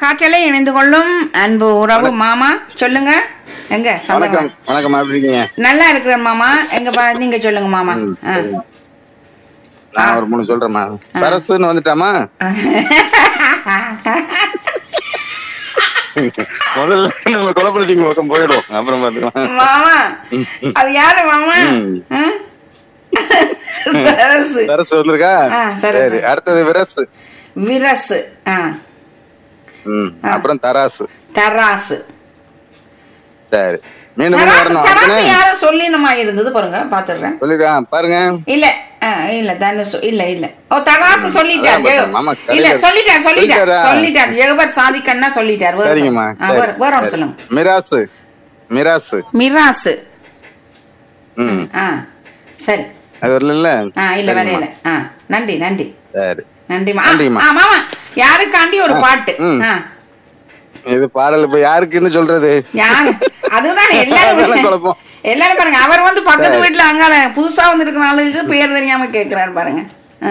காற்றலை இணைந்து கொள்ளும் அன்பு உறவு மாமா சொல்லுங்க எங்க வணக்கம் சந்தகம் வணக்கம் எப்படி இருக்கீங்க நல்லா இருக்கிறேன் மாமா எங்க பா நீங்க சொல்லுங்க மாமா ம், ஆ. சரிங்க. நான் ஒரு மூணு சொல்றேம்மா சரசுன்னு வந்துட்டாமா முதல்ல நம்ம குழப்படிச்சிங்க பக்கம் போயிடும் அப்புறம் பாத்துக்கலாம் மாமா அது யாரு மாமா ம். ஆ? சரசு சரசு வந்திருக்கா ஆ, சரசு. சரி அடுத்தது விரசு விரசு ஆ ம் அப்புறம் தராசு தராசு சரி மீண்டும் மீண்டும் தராசு வரணும் தராசு அடுத்தது யாரோ சொல்லினமா இருந்தது பாருங்க பாத்துடுறேன் சொல்லிருக்கா பாருங்க இல்ல ஆ, இல்ல தனுசு இல்ல இல்ல ஓ தராசு சொல்லிட்டார் அதான் பார்த்தேன். மாமா இல்ல கடையில சொல்லிட்டார் சொல்லிட்டார் சொல்லிட்டாரா? சொல்லிட்டார் ஜெகபர் சாதிக்கன்னா சொல்லிட்டார் வேற சரிங்கம்மா சொல்லுங்க. ஆ, சரி. வேற வேற ஒன்று சொல்லுங்க மிராசு மிராசு மிராசு ம் ஆ சரி அது வரல ஆ இல்ல வரையில ஆ நன்றி நன்றி சரி நன்றிமா நன்றிம்மா. ஆ மாமா யாருக்காண்டி ஒரு பாட்டு ம். ஆ இது பாடல் இப்ப யாருக்குன்னு சொல்றது யாரு அதுதான் அதெல்லாம் எல்லாரும் குழப்பம். எல்லாரும் பாருங்க அவர் வந்து பக்கத்து வீட்டுல அங்கால புதுசா வந்திருக்கிற ஆளுக்கு பேர் தெரியாம கேக்குறாரு பாருங்க ஆ.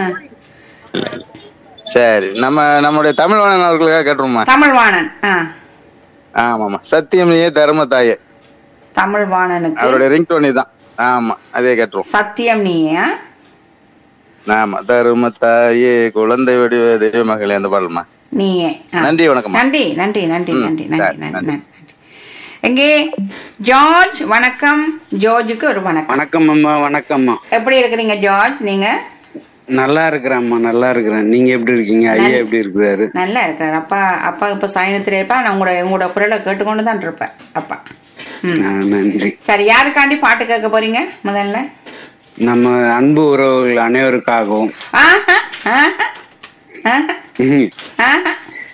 சரி நம்ம நம்முடைய தமிழ் வாணன் அவர்களுக்காக கேட்டுருமா தமிழ்வாணன் ஆ ஆமாமா சத்தியம் நீயே தர்ம தாயே தமிழ்வாணனுக்கு அவருடைய ரிங் டோனி தான் ஆமா அதே கேட்டுருவோம் சத்தியம் நீயா ஆமா தரும தாயே குழந்தை வடிவ தெய்வ மகளே அந்த பாடலுமா நீயே ஆ. நன்றி வணக்கம்மா நன்றி நன்றி நன்றி ம், நன்றி சரி, நன்றி நன்றி நன்றி. நன்றி எங்கே ஜார்ஜ் வணக்கம் ஜார்ஜுக்கு ஒரு வணக்கம் வணக்கம் அம்மா வணக்கம்மா எப்படி இருக்கிறீங்க ஜார்ஜ் நீங்க நல்லா இருக்கிறேன்மா நல்லா இருக்கிறேன் நீங்க எப்படி இருக்கீங்க ஐயா எப்படி இருக்கிறாரு நல்லா இருக்கிறார் அப்பா அப்பா இப்ப சயனத்துல இருப்பா நான் உங்களோட உங்களோட குரலை கேட்டுக்கொண்டு தான் இருப்பேன் அப்பா ம் ஆ, நன்றி சரி யாருக்காண்டி பாட்டு கேட்க போறீங்க முதல்ல நம்ம அன்பு உறவுகள் அனைவருக்காகவும் ஆஹா, ஆஹா, ஆஹா, ம், ஆஹா.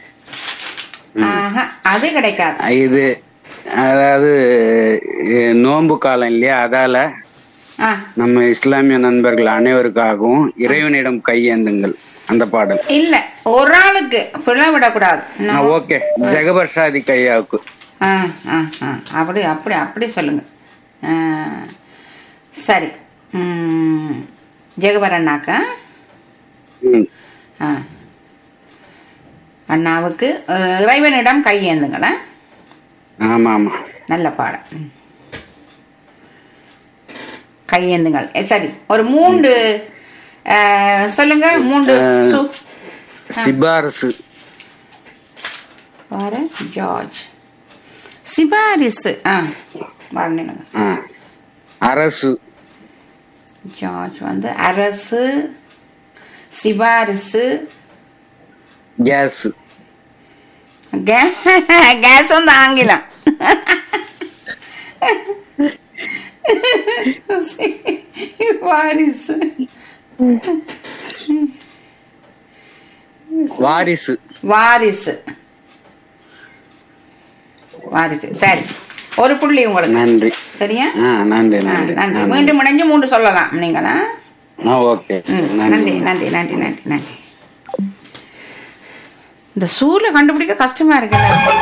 ஆஹா, அது கிடைக்காது இது அதாவது எ, நோன்பு காலம் இல்லையா அதால ஆ, நம்ம இஸ்லாமிய நண்பர்கள் அனைவருக்காகவும் இறைவனிடம் கையேந்துங்கள் அந்த பாடல் இல்ல ஒரு ஆளுக்கு பிள்ளை விடக்கூடாது ஆ, ஓகே ஜெகபர் சாதிக் ஐயாவுக்கு ஆ, ஆ, ஆ. அப்படி அப்படி அப்படி சொல்லுங்க ஆ, சரி ம், ஜெகவர் அண்ணாக்கா ம், ஆ. அண்ணாவுக்கு அஹ், இறைவனிடம் கையேந்துங்களேன் ஆமா ஆமா நல்ல பாடம் ம். கையேந்துங்கள் எ, சரி ஒரு மூன்று அஹ், சொல்லுங்க மூன்று சு சிபாரசு பாரு ஜார்ஜ் சிபாரிசு ஆ வரணுங்க ஆ, அரசு ஜார்ஜ் வந்து அரசு சிபாரிசு கேஸ் கே- கேஸ் வந்து ஆங்கிலம் சிபாரிசு வாரிசு வாரிசு வாரிசு சரி ஒரு புள்ளி உங்களுக்கு நன்றி சரியா ஆ நன்றி ஆ, நன்றி நன்றி ஆ, மீண்டும் இணைஞ்சு மூன்று சொல்லலாம் நீங்களா ஆ ஓகே ம், நன்றி நன்றி நன்றி நன்றி நன்றி நன்றி இந்த சூழலை கண்டுபிடிக்க கஷ்டமா இருக்குல்ல